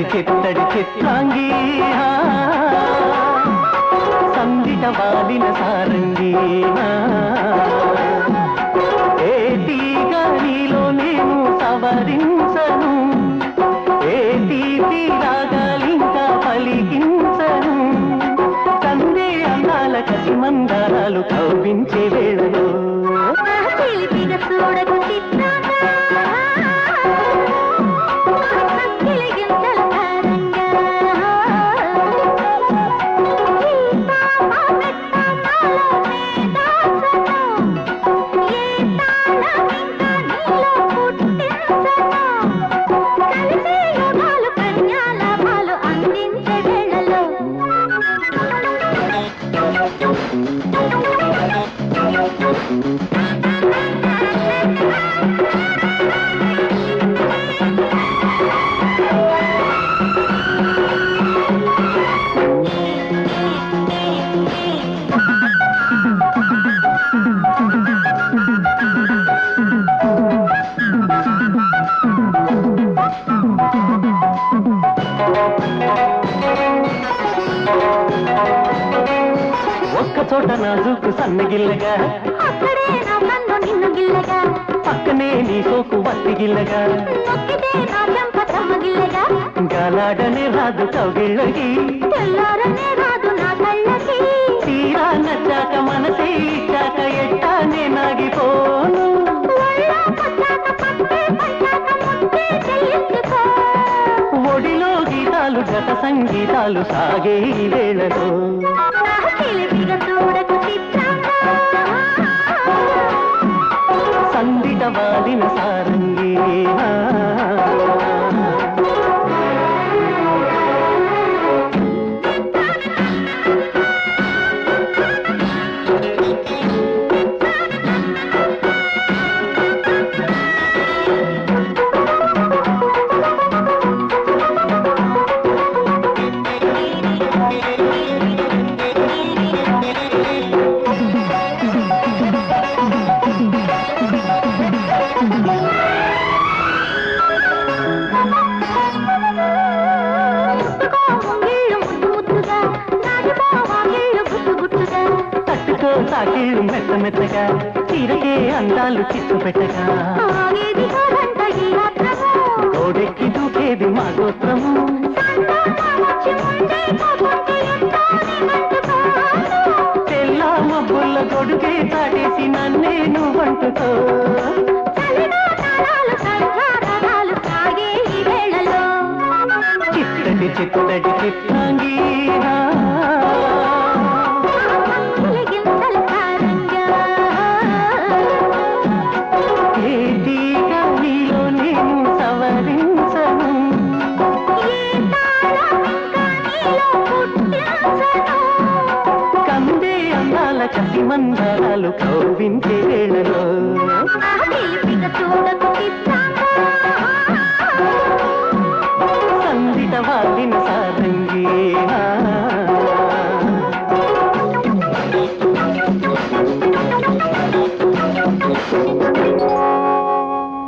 చిత్తడి చిత్రాంగి ఆ, సందిట వాలిన సారంగి ఆ, ఏ తీగ నీలో నేను సవరించను ఏ తీపి రాగాలింకా పలికించను కందే అందాల కసి మందారాలు కవ్వించే వేళలో చిలిపిగా చూడకు చిత్రంగా గిలిగింతల సారంగా ఈ పాప పెట్ట నాలోనే దాచను ఏ తాళం ఇంకా నీలో పుట్టించను కలిసే యోగాలు కన్యాలాభాలు అందించే వేళలో ఒక్క చోట నాజుకు సన్నగిల్లగా అక్కడే నా కన్ను నిన్ను గిల్లగా పక్కనే నీ సోకు వత్తి గిల్లగా నొక్కితే నా చెంప చెమ్మగిల్లగా గాలాడనే రాదు కౌగిళ్ళకి తెల్లారనే రాదు నా కళ్ళకి తీరా నచ్చాక మనసే ఇచ్చాక ఎట్టానే నాగిపోను ఒళ్ళో పచ్చాక పట్టే పట్టాక ముట్టే చెయ్యించుకో ఒడిలో గీతాలు జత సంగీతాలు సాగే ఈ వేళలో నా చిలిపిగా చూడకు చిత్రంగా సందిట వాలిన సారంగి ఆ. ముట్టుకో ముంగిళ్ళు ముద్దు ముద్దుగా నాటిపో వాకిళ్ళు గుట్టు గుట్టుగా తట్టుకో సాకిళ్ళు మెత్త మెత్తగా చీరకే అందాలు చిచ్చు పెట్టగా ఆగేది కాదంట ఈ యాత్రము తోడెక్కి దూకేది మా గోత్రము సంతోషం వచ్చి ముందే పోతుంటే ఎంతో నిన్నంటుకోను తెల్ల మబ్బుల్ల కొడుకే చాటేసి నన్నే నువ్వంటుకో చలిలో తాళాలు సంధ్యారాగాలు సాగే ఈ వేళలో చిత్తడి చిత్తడి చిత్తాంగి ఆ. గిలిగింతల సారంగా ఏ తీగ నీలో నేను సవరించను ఏ తాళం ఇంకా నీలో పుట్టించను కందే అందాల కసి మందారాలు కౌవించే వేళలో ఆ చిలిపిగా చూడకు చిత్ర